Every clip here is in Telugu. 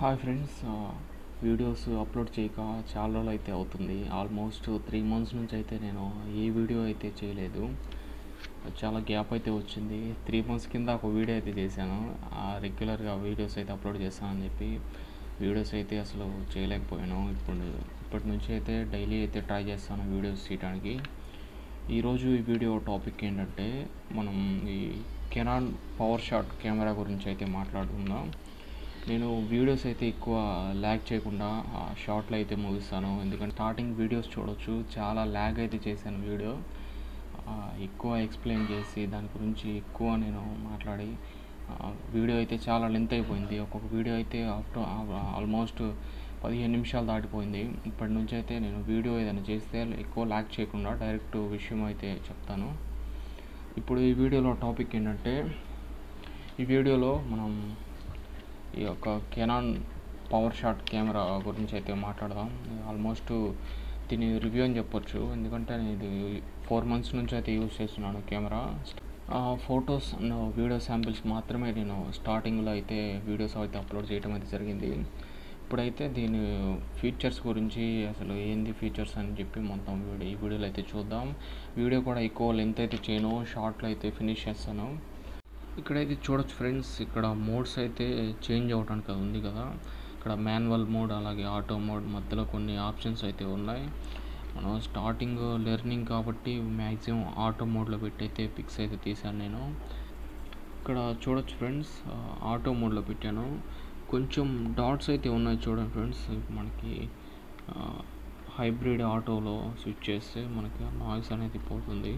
హాయ్ ఫ్రెండ్స్ వీడియోస్ అప్లోడ్ చేయక చాలా రోజులు అయితే అవుతుంది ఆల్మోస్ట్ త్రీ మంత్స్ నుంచి అయితే నేను ఏ వీడియో అయితే చేయలేదు చాలా గ్యాప్ అయితే వచ్చింది త్రీ మంత్స్ కింద ఒక వీడియో అయితే చేశాను రెగ్యులర్గా వీడియోస్ అయితే అప్లోడ్ చేస్తానని చెప్పి వీడియోస్ అయితే అసలు చేయలేకపోయాను ఇప్పుడు ఇప్పటి నుంచి అయితే డైలీ అయితే ట్రై చేస్తాను వీడియోస్ చేయడానికి ఈరోజు ఈ వీడియో టాపిక్ ఏంటంటే మనం ఈ కెనాన్ పవర్ షాట్ కెమెరా గురించి అయితే మాట్లాడుకుందాం నేను వీడియోస్ అయితే ఎక్కువ ల్యాగ్ చేయకుండా షార్ట్లో అయితే ముగిస్తాను ఎందుకంటే స్టార్టింగ్ వీడియోస్ చూడొచ్చు చాలా ల్యాగ్ అయితే చేశాను వీడియో ఆ, ఎక్కువ ఎక్స్ప్లెయిన్ చేసి దాని గురించి ఎక్కువ నేను మాట్లాడి ఆ, వీడియో అయితే చాలా లెంత్ అయిపోయింది ఒక్కొక్క వీడియో అయితే ఆఫ్టర్ ఆల్మోస్ట్ పదిహేను నిమిషాలు దాటిపోయింది ఇప్పటి నుంచి అయితే నేను వీడియో ఏదైనా చేస్తే ఎక్కువ ల్యాగ్ చేయకుండా డైరెక్ట్ విషయం అయితే చెప్తాను ఇప్పుడు ఈ వీడియోలో టాపిక్ ఏంటంటే ఈ వీడియోలో మనం ఈ యొక్క కెనాన్ పవర్ షాట్ కెమెరా గురించి అయితే మాట్లాడదాం ఆల్మోస్ట్ దీని రివ్యూ అని చెప్పొచ్చు ఎందుకంటే నేను ఇది ఫోర్ మంత్స్ నుంచి అయితే యూజ్ చేస్తున్నాను camera photos and video samples మాత్రమే నేను స్టార్టింగ్లో అయితే వీడియోస్ అయితే అప్లోడ్ చేయడం అయితే జరిగింది ఇప్పుడైతే దీని ఫీచర్స్ గురించి అసలు ఏంది ఫీచర్స్ అని చెప్పి మొత్తం వీడియో ఈ వీడియోలో అయితే చూద్దాం వీడియో కూడా ఎక్కువ లెంత్ అయితే చేయను షార్ట్లో అయితే ఫినిష్ చేస్తాను ఇక్కడైతే చూడొచ్చు ఫ్రెండ్స్ ఇక్కడ మోడ్స్ అయితే చేంజ్ అవ్వడానికి అది ఉంది కదా ఇక్కడ మాన్యువల్ మోడ్ అలాగే ఆటో మోడ్ మధ్యలో కొన్ని ఆప్షన్స్ అయితే ఉన్నాయి మనం స్టార్టింగ్ లెర్నింగ్ కాబట్టి మ్యాక్సిమం ఆటో మోడ్లో పెట్టి అయితే పిక్స్ అయితే తీశాను నేను ఇక్కడ చూడొచ్చు ఫ్రెండ్స్ ఆటో మోడ్లో పెట్టాను కొంచెం డాట్స్ అయితే ఉన్నాయి చూడండి ఫ్రెండ్స్ మనకి హైబ్రిడ్ ఆటోలో స్విచ్ చేస్తే మనకి నాయిస్ అనేది పోతుంది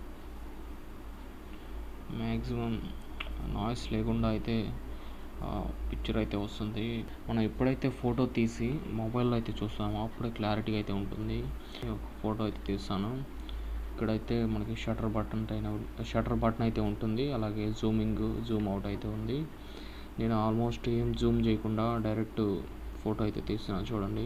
మ్యాక్సిమం నాయిస్ లేకుండా అయితే పిక్చర్ అయితే వస్తుంది మనం ఎప్పుడైతే ఫోటో తీసి మొబైల్లో అయితే చూస్తామో అప్పుడే క్లారిటీ అయితే ఉంటుంది ఒక ఫోటో అయితే తీస్తాను ఇక్కడైతే మనకి షటర్ బటన్ అయిన షటర్ బటన్ అయితే ఉంటుంది అలాగే జూమింగ్ జూమ్ అవుట్ అయితే ఉంది నేను ఆల్మోస్ట్ ఏం జూమ్ చేయకుండా డైరెక్ట్ ఫోటో అయితే తీస్తున్నాను చూడండి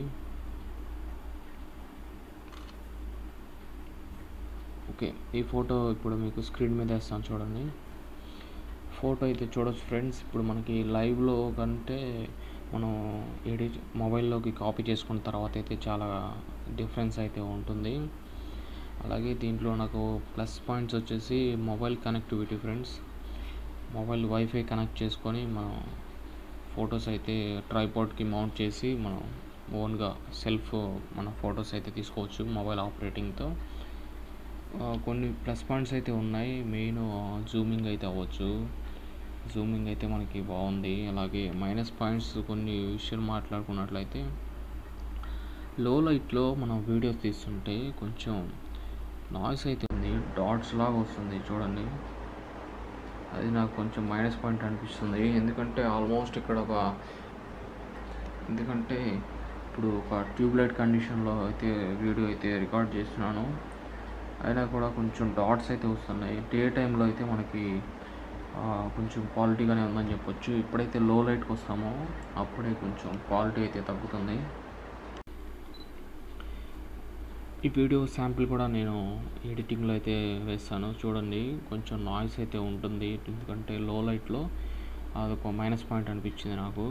ఓకే ఈ ఫోటో ఇప్పుడు మీకు స్క్రీన్ మీద వేస్తాను చూడండి ఫోటో అయితే చూడొచ్చు ఫ్రెండ్స్ ఇప్పుడు మనకి లైవ్లో కంటే మనం ఎడిట్ మొబైల్లోకి కాపీ చేసుకున్న తర్వాత అయితే చాలా డిఫరెన్స్ అయితే ఉంటుంది అలాగే దీంట్లో నాకు ప్లస్ పాయింట్స్ వచ్చేసి mobile connectivity friends mobile wifi connect చేసుకొని మనం ఫొటోస్ అయితే ట్రైపాడ్కి మౌంట్ చేసి మనం ఓన్గా సెల్ఫ్ మన ఫొటోస్ అయితే తీసుకోవచ్చు మొబైల్ ఆపరేటింగ్తో ఆ, కొన్ని ప్లస్ పాయింట్స్ అయితే ఉన్నాయి మెయిన్ జూమింగ్ అయితే అవ్వచ్చు జూమింగ్ అయితే మనకి బాగుంది అలాగే మైనస్ పాయింట్స్ కొన్ని విషయాలు మాట్లాడుకున్నట్లయితే లో లైట్లో మనం వీడియోస్ తీస్తుంటే కొంచెం నాయిస్ అయితే ఉంది డాట్స్ లాగా వస్తుంది చూడండి అది నాకు కొంచెం మైనస్ పాయింట్ అనిపిస్తుంది ఎందుకంటే ఆల్మోస్ట్ ఇక్కడ ఒక ఎందుకంటే ఇప్పుడు ఒక ట్యూబ్లైట్ కండిషన్లో అయితే వీడియో అయితే రికార్డ్ చేస్తున్నాను అయినా కూడా కొంచెం డాట్స్ అయితే వస్తున్నాయి డే టైంలో అయితే మనకి ఆ, కొంచెం క్వాలిటీగానే ఉందని చెప్పొచ్చు ఎప్పుడైతే లో లైట్కి వస్తామో అప్పుడే కొంచెం క్వాలిటీ అయితే తగ్గుతుంది ఈ వీడియో శాంపిల్ కూడా నేను ఎడిటింగ్లో అయితే వేస్తాను చూడండి కొంచెం నాయిస్ అయితే ఉంటుంది ఎందుకంటే లో లైట్లో అదొక మైనస్ పాయింట్ అనిపించింది నాకు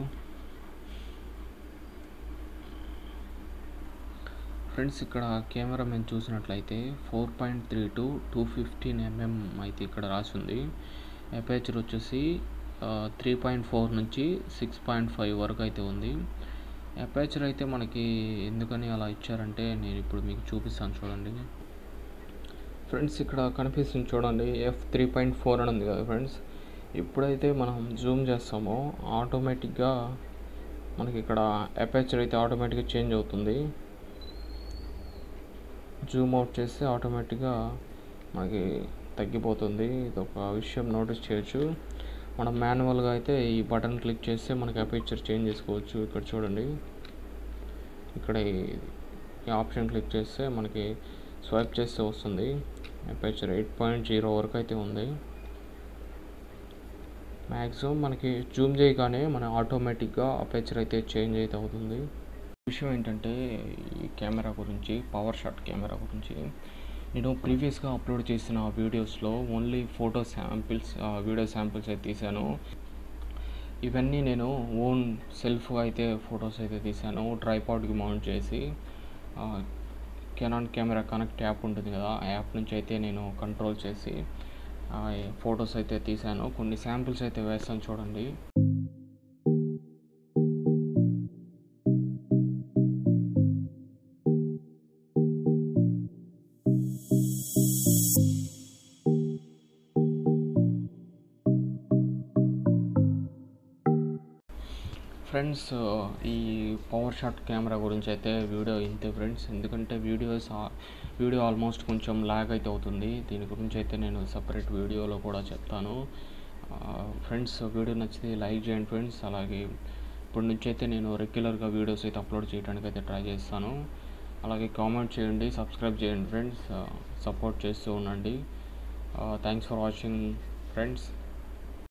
ఫ్రెండ్స్ ఇక్కడ కెమెరా మేము చూసినట్లయితే four point three to two fifteen mm అయితే ఇక్కడ రాసి ఉంది అపేచర్ వచ్చేసి త్రీ పాయింట్ ఫోర్ నుంచి సిక్స్ పాయింట్ ఫైవ్ వరకు అయితే ఉంది అపేచర్ అయితే మనకి ఎందుకని అలా ఇచ్చారంటే నేను ఇప్పుడు మీకు చూపిస్తాను చూడండి ఫ్రెండ్స్ ఇక్కడ కనిపిస్తుంది చూడండి ఎఫ్ త్రీ పాయింట్ ఫోర్ అని ఉంది కదా ఫ్రెండ్స్ ఎప్పుడైతే మనం జూమ్ చేస్తామో ఆటోమేటిక్గా మనకి ఇక్కడ అపేచర్ అయితే ఆటోమేటిక్గా చేంజ్ అవుతుంది జూమ్ అవుట్ చేస్తే ఆటోమేటిక్గా మనకి తగ్గిపోతుంది ఇది ఒక విషయం నోటీస్ చేయొచ్చు మనం మాన్యువల్గా అయితే ఈ బటన్ క్లిక్ చేస్తే మనకి అపేచర్ చేంజ్ చేసుకోవచ్చు ఇక్కడ చూడండి ఇక్కడ ఈ- ఈ ఆప్షన్ క్లిక్ చేస్తే మనకి స్వైప్ చేస్తే వస్తుంది అపేచర్ ఎయిట్ పాయింట్ జీరో వరకు అయితే ఉంది మ్యాక్సిమం మనకి జూమ్ చేయగానే మన ఆటోమేటిక్గా అపేచర్ అయితే చేంజ్ అయితే అవుతుంది విషయం ఏంటంటే ఈ కెమెరా గురించి పవర్ షాట్ కెమెరా గురించి నేను ప్రీవియస్గా అప్లోడ్ చేసిన వీడియోస్లో only photo samples video samples అయితే తీశాను ఇవన్నీ నేను ఓన్ సెల్ఫ్గా అయితే ఫొటోస్ అయితే తీశాను ట్రైపాడ్కి మౌంట్ చేసి కెనాన్ కెమెరా కనెక్ట్ యాప్ ఉంటుంది కదా ఆ యాప్ నుంచి అయితే నేను కంట్రోల్ చేసి ఫొటోస్ అయితే తీశాను కొన్ని శాంపిల్స్ అయితే వేస్తాను చూడండి ఫ్రెండ్స్ ఈ పవర్ షాట్ కెమెరా గురించి అయితే వీడియో ఇంతే ఫ్రెండ్స్ ఎందుకంటే వీడియోస్ వీడియో ఆల్మోస్ట్ కొంచెం లాగ్ అయితే అవుతుంది దీని గురించి అయితే నేను సపరేట్ వీడియోలో కూడా చెప్తాను ఫ్రెండ్స్ వీడియో నచ్చితే లైక్ చేయండి ఫ్రెండ్స్ అలాగే ఇప్పటి నుంచి అయితే నేను రెగ్యులర్గా వీడియోస్ అయితే అప్లోడ్ చేయడానికి అయితే ట్రై చేస్తాను అలాగే కామెంట్ చేయండి సబ్స్క్రైబ్ చేయండి ఫ్రెండ్స్ సపోర్ట్ చేస్తూ ఉండండి థ్యాంక్స్ ఫర్ వాచింగ్ ఫ్రెండ్స్